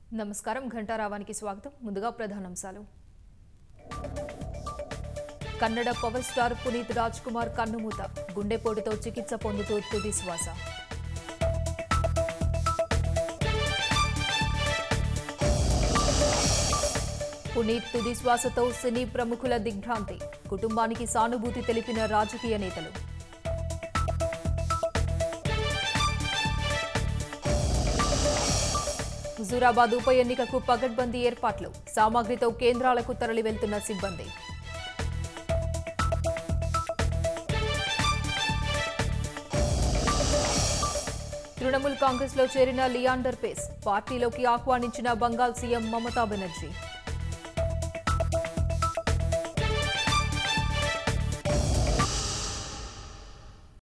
నమస్కారం ఘంటారావానికి స్వాగతం ముందుగా ప్రధానాంశాలు కన్నడ పవర్ స్టార్ పునీత్ రాజ్ కుమార్ కన్నుమూత గుండెపోటుతో చికిత్స పొందుతూ తుది శ్వాస పునీత్ తుది శ్వాసతో సినీ ప్రముఖుల దిగ్భ్రాంతి కుటుంబానికి సానుభూతి తెలిపిన రాజకీయ నేతలు హుజూరాబాద్ ఉప ఎన్నికకు పగడ్బందీ ఏర్పాట్లు సామాగ్రితో కేంద్రాలకు తరలి వెళ్తున్న సిబ్బంది తృణమూల్ కాంగ్రెస్ లో చేరిన లియాండర్ పేస్ పార్టీలోకి ఆహ్వానించిన బంగాల్ సీఎం మమతా బెనర్జీ